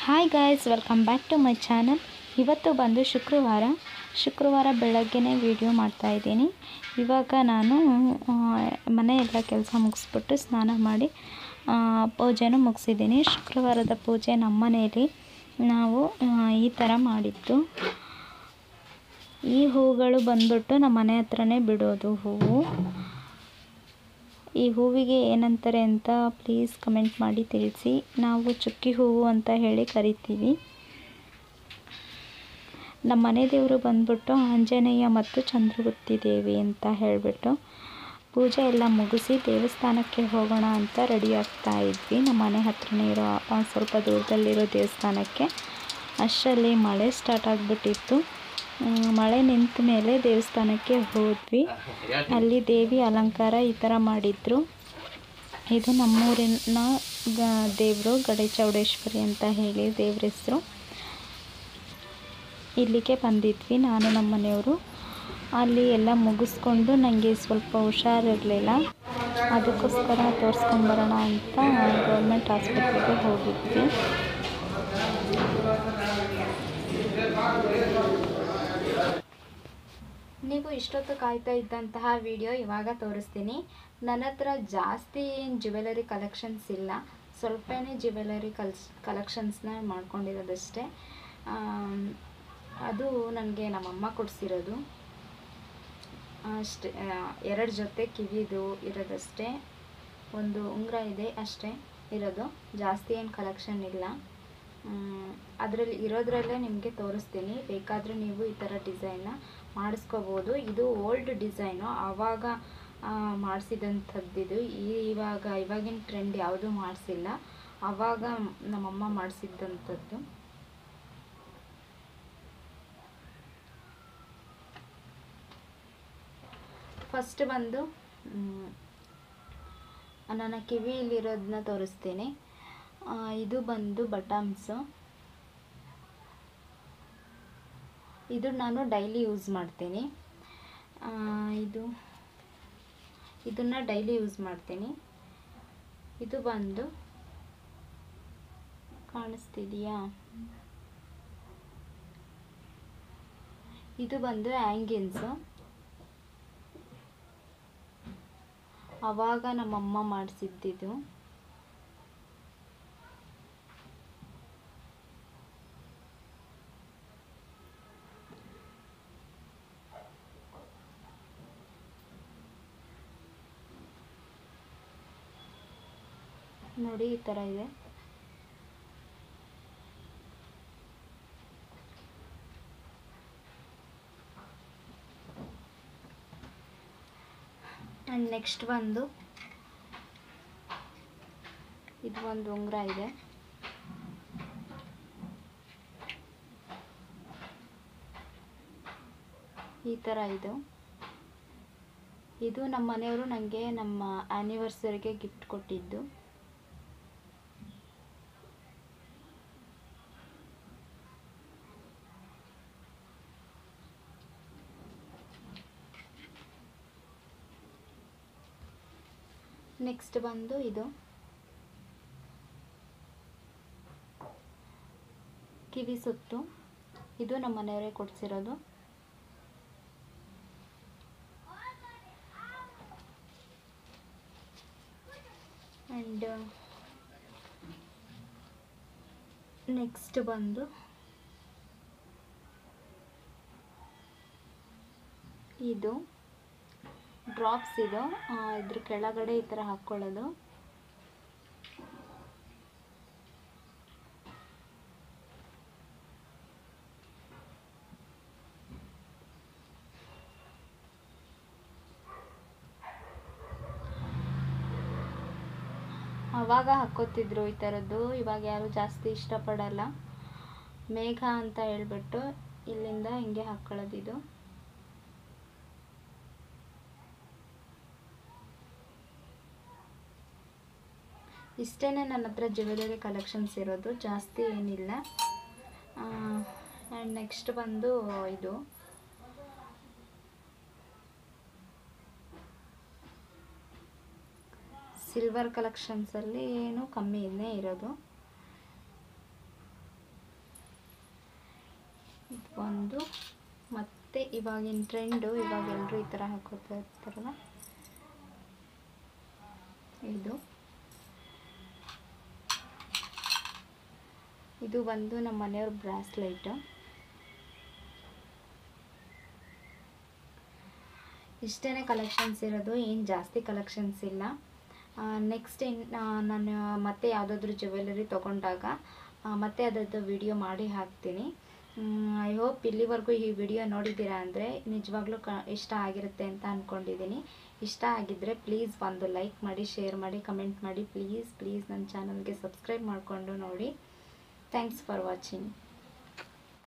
hi guys welcome back to my channel ಇವತ್ತು ಬಂದು ಶುಕ್ರವಾರ ಶುಕ್ರವಾರ ಬೆಳಗ್ಗೆನೇ ವಿಡಿಯೋ ಮಾಡ್ತಾಯಿದ್ದೀನಿ ಇವಾಗ ನಾನು ಆ, ಮನೆ ಎಲ್ಲ ಕೆಲಸ ಮುಗಿಸ್ಬಿಟ್ಟು ಸ್ನಾನ ಮಾಡಿ ಆ, ಪೂಜೆನೂ ಮುಗಿಸಿದ್ದೀನಿ ಶುಕ್ರವಾರದ ಪೂಜೆ ನಮ್ಮ ಮನೆಯಲ್ಲಿ ನಾವು ಆ, ಈ ಥರ ಮಾಡಿದ್ದು ಈ ಹೂಗಳು ಬಂದ್ಬಿಟ್ಟು ನಮ್ಮ ಮನೆ ಹತ್ರನೇ ಬಿಡೋದು ಹೂವು ಈ ಹೂವಿಗೆ ಏನಂತಾರೆ ಅಂತ ಪ್ಲೀಸ್ ಕಮೆಂಟ್ ಮಾಡಿ ತಿಳಿಸಿ ನಾವು ಚುಕ್ಕಿ ಹೂವು ಅಂತ ಹೇಳಿ ಕರಿತೀವಿ ನಮ್ಮ ಮನೆ ದೇವರು ಬಂದ್ಬಿಟ್ಟು ಆಂಜನೇಯ ಮತ್ತು ಚಂದ್ರಗುತ್ತಿ ದೇವಿ ಅಂತ ಹೇಳಿಬಿಟ್ಟು ಪೂಜೆ ಎಲ್ಲ ಮುಗಿಸಿ ದೇವಸ್ಥಾನಕ್ಕೆ ಹೋಗೋಣ ಅಂತ ರೆಡಿ ಆಗ್ತಾ ಇದ್ವಿ ನಮ್ಮ ಮನೆ ಹತ್ರನೇ ಇರೋ ಆ, ಸ್ವಲ್ಪ ದೂರದಲ್ಲಿರೋ ದೇವಸ್ಥಾನಕ್ಕೆ ಅಷ್ಟರಲ್ಲಿ ಮಳೆ ಸ್ಟಾರ್ಟ್ ಆಗಿಬಿಟ್ಟಿತ್ತು ಮಳೆ ನಿಂತ ಮೇಲೆ ದೇವಸ್ಥಾನಕ್ಕೆ ಹೋದ್ವಿ ಅಲ್ಲಿ ದೇವಿ ಅಲಂಕಾರ ಈ ಥರ ಮಾಡಿದ್ರು ಇದು ನಮ್ಮೂರಿನ ಗ ದೇವರು ಗಡೆ ಚೌಡೇಶ್ವರಿ ಅಂತ ಹೇಳಿ ದೇವ್ರ ಹೆಸರು ಇಲ್ಲಿಗೆ ಬಂದಿದ್ವಿ ನಾನು ನಮ್ಮ ಮನೆಯವರು ಅಲ್ಲಿ ಎಲ್ಲ ಮುಗಿಸ್ಕೊಂಡು ನನಗೆ ಸ್ವಲ್ಪ ಹುಷಾರಿರಲಿಲ್ಲ ಅದಕ್ಕೋಸ್ಕರ ತೋರಿಸ್ಕೊಂಬರೋಣ ಅಂತ ಗೌರ್ಮೆಂಟ್ ಆಸ್ಪತ್ರೆಗೆ ಹೋಗಿದ್ವಿ ನೀವು ಇಷ್ಟೊತ್ತು ಕಾಯ್ತಾ ಇದ್ದಂತಹ ವಿಡಿಯೋ ಇವಾಗ ತೋರಿಸ್ತೀನಿ ನನ್ನ ಹತ್ರ ಜಾಸ್ತಿ ಏನು ಜ್ಯುವೆಲರಿ ಕಲೆಕ್ಷನ್ಸ್ ಇಲ್ಲ ಸ್ವಲ್ಪನೇ ಜ್ಯುವೆಲರಿ ಕಲ್ಸ್ ಕಲೆಕ್ಷನ್ಸ್ನ ಮಾಡ್ಕೊಂಡಿರೋದಷ್ಟೇ ಆಮ್, ಅದು ನನಗೆ ನಮ್ಮಮ್ಮ ಕೊಡಿಸಿರೋದು ಅಷ್ಟೇ ಎರಡು ಜೊತೆ ಕಿವಿದು ಇರೋದಷ್ಟೇ ಒಂದು ಉಂಗುರ ಇದೆ ಅಷ್ಟೇ ಇರೋದು ಜಾಸ್ತಿ ಏನು ಕಲೆಕ್ಷನ್ ಇಲ್ಲ ಅದರಲ್ಲಿ ಇರೋದ್ರಲ್ಲೇ ನಿಮಗೆ ತೋರಿಸ್ತೀನಿ ಬೇಕಾದರೆ ನೀವು ಈ ಥರ ಡಿಸೈನ್ನ ಮಾಡಿಸ್ಕೋಬೋದು ಇದು ಓಲ್ಡ್ ಡಿಸೈನು ಆವಾಗ ಮಾಡಿಸಿದಂಥದ್ದಿದು ಇವಾಗ ಇವಾಗಿನ ಟ್ರೆಂಡ್ ಯಾವುದೂ ಮಾಡಿಸಿಲ್ಲ ಆವಾಗ ನಮ್ಮಮ್ಮ ಮಾಡಿಸಿದ್ದಂಥದ್ದು ಫಸ್ಟ್ ಬಂದು ಮ್, ನನ್ನ ಕಿವಿಯಲ್ಲಿರೋದನ್ನ ತೋರಿಸ್ತೀನಿ ಆ, ಇದು ಬಂದು ಬಟಮ್ಸು ಇದು ನಾನು ಡೈಲಿ ಯೂಸ್ ಮಾಡ್ತೀನಿ ಆ, ಇದು ಇದನ್ನು ಡೈಲಿ ಯೂಸ್ ಮಾಡ್ತೀನಿ ಇದು ಬಂದು ಕಾಣಿಸ್ತಿದೆಯಾ ಇದು ಬಂದು ಆ್ಯಂಗಿನ್ಸು ಆವಾಗ ನಮ್ಮಮ್ಮ ಮಾಡಿಸಿದ್ದಿದ್ದು ನೋಡಿ ಈ ಥರ ಇದೆ ಆ್ಯಂಡ್ ನೆಕ್ಸ್ಟ್ ಬಂದು ಇದು ಒಂದು ಉಂಗುರ ಇದೆ ಈ ಥರ ಇದು ಇದು ನಮ್ಮ ಮನೆಯವರು ನನಗೆ ನಮ್ಮ ಆ್ಯನಿವರ್ಸರಿಗೆ ಗಿಫ್ಟ್ ಕೊಟ್ಟಿದ್ದು ನೆಕ್ಸ್ಟ್ ಬಂದು ಇದು ಕಿವಿ ಸುತ್ತು ಇದು ನಮ್ಮ ಮನೆಯವರೇ ಕೊಡಿಸಿರೋದು ಆ್ಯಂಡ್ ನೆಕ್ಸ್ಟ್ ಬಂದು ಇದು ಡ್ರಾಪ್ಸ್ ಇದು ಆ, ಇದ್ರ ಕೆಳಗಡೆ ಈ ಥರ ಹಾಕ್ಕೊಳ್ಳೋದು ಆವಾಗ ಹಾಕ್ಕೋತಿದ್ರು ಈ ಥರದ್ದು ಇವಾಗ ಯಾರು ಜಾಸ್ತಿ ಇಷ್ಟಪಡಲ್ಲ ಮೇಘ ಅಂತ ಹೇಳ್ಬಿಟ್ಟು ಇಲ್ಲಿಂದ ಹಿಂಗೆ ಹಾಕ್ಕೊಳ್ಳೋದು ಇದು ಇಷ್ಟೇ ನನ್ನ ಹತ್ರ ಜ್ಯುವೆಲರಿ ಕಲೆಕ್ಷನ್ಸ್ ಇರೋದು ಜಾಸ್ತಿ ಏನಿಲ್ಲ ಆ್ಯಂಡ್ ನೆಕ್ಸ್ಟ್ ಬಂದು ಇದು ಸಿಲ್ವರ್ ಕಲೆಕ್ಷನ್ಸಲ್ಲಿ ಏನು ಕಮ್ಮಿ ಇನ್ನೇ ಇರೋದು ಒಂದು ಮತ್ತು ಇವಾಗಿನ ಟ್ರೆಂಡು ಇವಾಗ ಎಲ್ಲರೂ ಈ ಥರ ಹಾಕೋತಾ ಇರ್ತಾರಲ್ಲ ಇದು ಇದು ಬಂದು ನಮ್ಮ ಮನೆಯವ್ರ ಬ್ರಾಸ್ಲೈಟ್ ಇಷ್ಟೇ ಕಲೆಕ್ಷನ್ಸ್ ಇರೋದು ಏನು ಜಾಸ್ತಿ ಕಲೆಕ್ಷನ್ಸ್ ಇಲ್ಲ ನೆಕ್ಸ್ಟ್ ಇನ್ನು ನಾನು ಮತ್ತೆ ಯಾವುದಾದ್ರೂ ಜ್ಯುವೆಲರಿ ತೊಗೊಂಡಾಗ ಆ, ಮತ್ತೆ ಅದರದ್ದು ವಿಡಿಯೋ ಮಾಡಿ ಹಾಕ್ತೀನಿ ಐ ಹೋಪ್ ಇಲ್ಲಿವರೆಗೂ ಈ ವಿಡಿಯೋ ನೋಡಿದ್ದೀರಾ ಅಂದರೆ ನಿಜವಾಗ್ಲೂ ಕ ಇಷ್ಟ ಆಗಿರುತ್ತೆ ಅಂತ ಅಂದ್ಕೊಂಡಿದ್ದೀನಿ ಇಷ್ಟ ಆಗಿದ್ದರೆ ಪ್ಲೀಸ್ ಒಂದು ಲೈಕ್ ಮಾಡಿ ಶೇರ್ ಮಾಡಿ ಕಮೆಂಟ್ ಮಾಡಿ ಪ್ಲೀಸ್ ಪ್ಲೀಸ್ ನನ್ನ ಚಾನಲ್ಗೆ ಸಬ್ಸ್ಕ್ರೈಬ್ ಮಾಡಿಕೊಂಡು ನೋಡಿ ಥ್ಯಾಂಕ್ಸ್ ಫಾರ್ ವಾಚಿಂಗ್